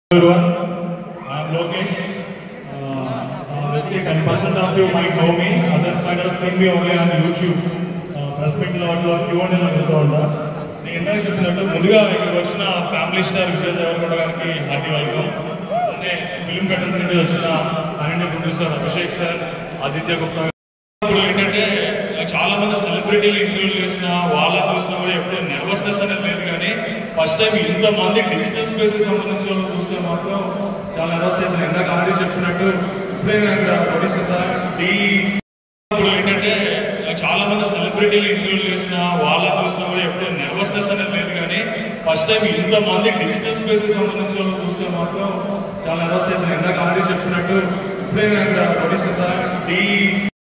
everyone. I'm Lokesh. Uh, uh, let's say 10% of you might know me, others might have seen me only on YouTube. Press మీట్లో అట్లా queue అని వెళ్తూ ఉంటా నేను ఇందాక చెప్పినట్టు ముందుగా ఇక్కడికి వచ్చిన ఫ్యామిలీ స్టార్ విజయ్ దేవరకొండ గారికి హార్టీ వెల్కమ్ అలానే ఫిల్మ్ కట్టన్ నుండి వచ్చిన ఆయన ప్రొడ్యూసర్ అభిషేక్ సార్ ఆదిత్య గుప్తా గారు. ఇప్పుడు ఏంటంటే చాలా మంది సెలబ్రిటీలు ఇంటర్వ్యూలు చేసిన వాళ్ళ చూసినా కూడా ఎప్పుడు నర్వస్నెస్ అనేది లేదు కానీ ఫస్ట్ టైం ఇంతమంది డిజిటల్ స్పేస్ సంబంధించిన వాళ్ళు చూస్తే మాత్రం చాలా నర్వస్ అయింది ఇందాక ఆల్రెడీ చెప్పినట్టు ఇప్పుడే నేను ప్రొడ్యూసర్ సార్ డి ఇప్పుడు ఏంటంటే చాలా మంది సెలబ్రిటీలు ఇంటర్వ్యూలు చేసిన వాళ్ళ చూసినా కూడా ఎప్పుడు నర్వస్నెస్ అనేది లేదు కానీ ఫస్ట్ టైం ఇంతమంది డిజిటల్ స్పేస్ సంబంధించిన వాళ్ళు చూస్తే మాత్రం చాలా నర్వస్ అయింది ఇందాక ఆల్రెడీ చెప్పినట్టు ఇప్పుడే నేను ప్రొడ్యూసర్ సార్ డి